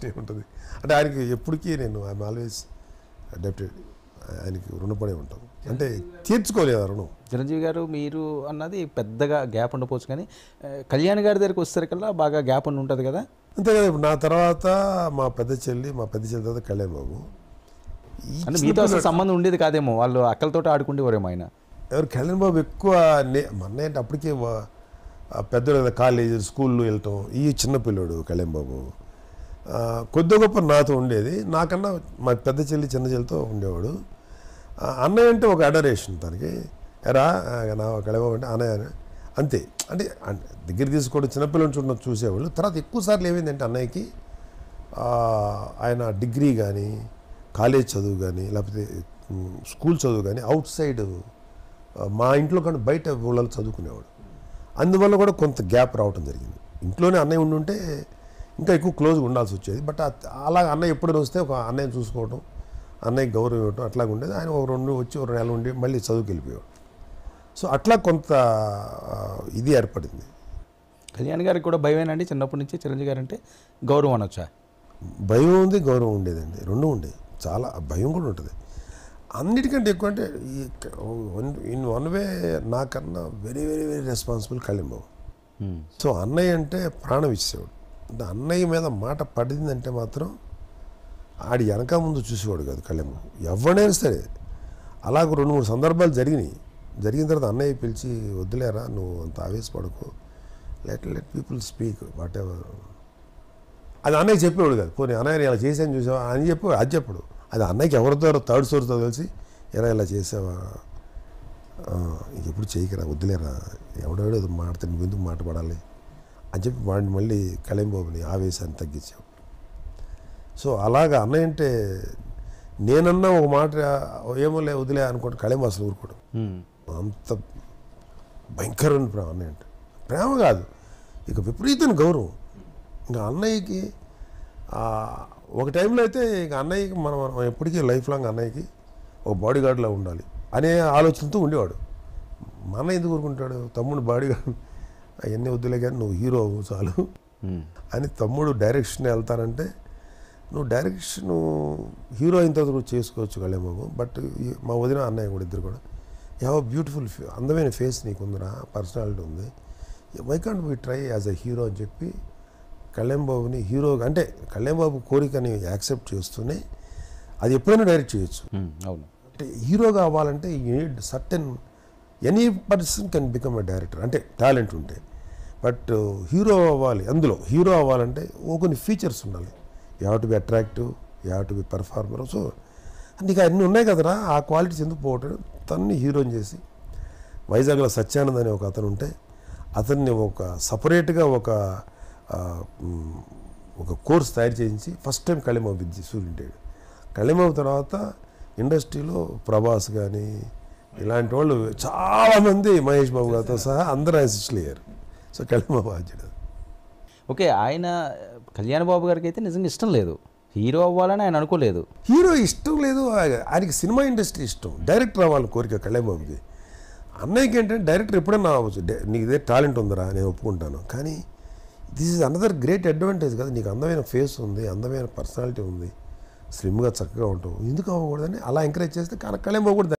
Next ఏముంటుంది అంటే ఆయనకి ఎప్పటికీ నేను ఐఎమ్ ఆల్వేస్ అడాప్టెడ్ ఆయనకి రుణపడి ఉంటాం అంటే తీర్చుకోలేదు ఆ రుణం చిరంజీవి గారు మీరు అన్నది పెద్దగా గ్యాప్ ఉండకపోవచ్చు కానీ ఆ, కళ్యాణ్ గారి దగ్గరికి వచ్చేసరికల్లా బాగా గ్యాప్ ఉండి ఉంటుంది కదా అంతే కదా ఇప్పుడు నా తర్వాత మా పెద్ద చెల్లి మా పెద్ద చెల్లి తర్వాత కళ్యాణ్ బాబు ఈ అంటే మీతో అసలు సంబంధం ఉండేది కాదేమో వాళ్ళు అక్కలతోటి ఆడుకుండేవారేమో ఆయన ఎవరు కళ్యాణ్ బాబు ఎక్కువ నే- మా అన్నయ్య అంటే అప్పటికే వా- ఆ పెద్దలు కదా కాలేజ్ స్కూల్లో వెళ్ళటం ఈ చిన్న పిల్లోడు కళ్యాణ్ బాబు ఆ, కొద్ది గొప్ప నాతో ఉండేది నాకన్నా మా పెద్ద చెల్లి చిన్న చెల్లితో ఉండేవాడు ఆ, అన్నయ్య అంటే ఒక అడరేషన్ తనకి ఎరా ఆ, నా కళ్యాణ్ బాబు అంటే అన్నయ్య అని. అంతే అంటే అన్- దగ్గర తీసుకోవడం చిన్నపిల్లని చూడడం చూసేవాళ్ళు తర్వాత ఎక్కువ సార్లు ఏమైందంటే అన్నయ్యకి ఆ, ఆయన డిగ్రీ కానీ కాలేజ్ చదువు కానీ లేకపోతే ఉమ్, స్కూల్ చదువు కానీ అవుట్ సైడ్ ఆ, మా ఇంట్లో కానీ బయట ఊళ్ళలో చదువుకునేవాడు అందువల్ల కూడా కొంత గ్యాప్ రావటం జరిగింది ఇంట్లోనే అన్నయ్య ఉండి ఉంటే ఇంకా ఎక్కువ క్లోజ్గా ఉండాల్సి వచ్చేది బట్ అ- అలా అన్నయ్య ఎప్పుడైనా వస్తే ఒక అన్నయ్యని చూసుకోవడం అన్నయ్య గౌరవం ఇవ్వటం అట్లాగా ఉండేది ఆయన ఒక రెండు వచ్చి ఒక నెల ఉండి మళ్ళీ చదువుకి వెళ్ళిపోయాడు సో అట్లా కొంత ఆ, ఇది ఏర్పడింది కళ్యాణ్ గారికి కూడా భయమేనండి చిన్నప్పటి నుంచి చిరంజీవి గారు అంటే గౌరవం అనొచ్చా భయం ఉంది గౌరవం ఉండేదండి రెండు ఉండేది చాలా భయం కూడా ఉంటుంది అన్నిటికంటే ఎక్కువ అంటే ఈ ఇన్ వన్ వే నాకన్నా very very very responsible Kalyan Babu um. So అన్నయ్య అంటే ప్రాణం ఇచ్చేవాడు అంటే అన్నయ్య మీద మాట పడిందంటే మాత్రం ఆడి వెనక ముందు చూసేవాడు కాదు కళ్యాణ్ బాబు ఎవడైనా సరే అలాగ రెండు మూడు సందర్భాలు జరిగినాయి జరిగిన తర్వాత అన్నయ్య పిలిచి వద్దులేరా నువ్వు అంత ఆవేశపడకు let let people speak whatever అది అన్నయ్య చెప్పేవాడు కాదు పోనీ అన్నయ్య ఇలా చేశాను చూసావా అని చెప్పి అది చెప్పడు అది అన్నయ్యకి ఎవరితో థర్డ్ సోర్స్తో కలిసి ఎలా ఇలా చేసావా ఆ, ఇంక ఎప్పుడు చేయకరా వద్దులేరా ఎవడెవడో ఏదో మాడతాడు నువ్వు ఎందుకు మాట పడాలి అని చెప్పి వాడిని మళ్ళీ కళంబాబుని ఆవేశాన్ని తగ్గించాం సో అలాగా అన్నయ్య అంటే నేనన్నా ఒక మాట ఏమో లే వదిలే అనుకోండి కళంబ అసలు ఊరుకోవడం ఉమ్. అంత భయంకరమైన ప్రేమ అన్నయ్య అంటే ప్రేమ కాదు ఇక విపరీతమైన గౌరవం ఇంకా అన్నయ్యకి ఆ, ఒక టైంలో అయితే ఇక అన్నయ్యకి మనం మనం ఎప్పటికీ లైఫ్ లాంగ్ అన్నయ్యకి ఒక బాడీ గార్డ్లా ఉండాలి అనే ఆలోచనతో ఉండేవాడు మా అన్న ఎందుకు ఊరుకుంటాడు తమ్ముడు బాడీ గార్డ్ అవన్నీ వద్దులే కానీ నువ్వు హీరో అవ్వు చాలు ఉమ్. అని తమ్ముడు డైరెక్షన్ వెళ్తానంటే నువ్వు డైరెక్షన్ హీరో అయిన తర్వాత కూడా చేసుకోవచ్చు కళ్యాణబాబు బట్ ఈ- మా వదిన అన్నయ్య కూడా ఇద్దరు కూడా యావ బ్యూటిఫుల్ అందమైన ఫేస్ నీకు ఉందిరా పర్సనాలిటీ ఉంది why can't be try as a hero అని చెప్పి కళ్యాణ్ బాబుని హీరో అంటే కళ్యాణ్ బాబు కోరికని యాక్సెప్ట్ చేస్తూనే అది ఎప్పుడైనా డైరెక్ట్ చేయొచ్చు ఉమ్. అవును అంటే హీరోగా అవ్వాలంటే you need certain any person can become a director అంటే టాలెంట్ ఉంటే బట్ హీరో అవ్వాలి అందులో హీరో అవ్వాలంటే ఓ కొన్ని ఫీచర్స్ ఉండాలి you have to be attractive you have to be performer so నీకు అన్నీ ఉన్నాయి కదరా ఆ క్వాలిటీస్ ఎందుకు పోవటం తన్ని హీరోని చేసి వైజాగ్లో సత్యానంద్ అనే ఒక అతను ఉంటే అతన్ని ఒక సపరేట్గా ఒక ఆ, మ్, ఒక కోర్స్ తయారు చేయించి ఫస్ట్ టైం కళిమాబు విద్య సూర్యుంటాడు కళిమాబు తర్వాత ఇండస్ట్రీలో ప్రభాస్ కానీ ఇలాంటి వాళ్ళు చాలామంది మహేష్ బాబు గారితో సహా అందరూ ఆయన శిష్యులు అయ్యారు సో కళిమాబు బాధ్యుడు ఓకే ఆయన కళ్యాణ్ బాబు గారికి అయితే నిజంగా ఇష్టం లేదు హీరో అవ్వాలని ఆయన అనుకోలేదు హీరో ఇష్టం లేదు ఆయ- ఆయనకి సినిమా ఇండస్ట్రీ ఇష్టం డైరెక్టర్ అవ్వాలి కోరిక కళ్యాణబాబుకి అన్నయ్యకి ఏంటంటే డైరెక్టర్ ఎప్పుడైనా అవ్వచ్చు డే- నీకు ఇదే టాలెంట్ ఉందిరా నేను ఒప్పుకుంటాను కానీ this is another great advantage కదా నీకు అందమైన ఫేస్ ఉంది అందమైన పర్సనాలిటీ ఉంది స్లిమ్గా చక్కగా ఉంటావు ఎందుకు అవ్వకూడదని అలా ఎంకరేజ్ చేస్తే కానీ కళ్యాణ్ బాబు కూడా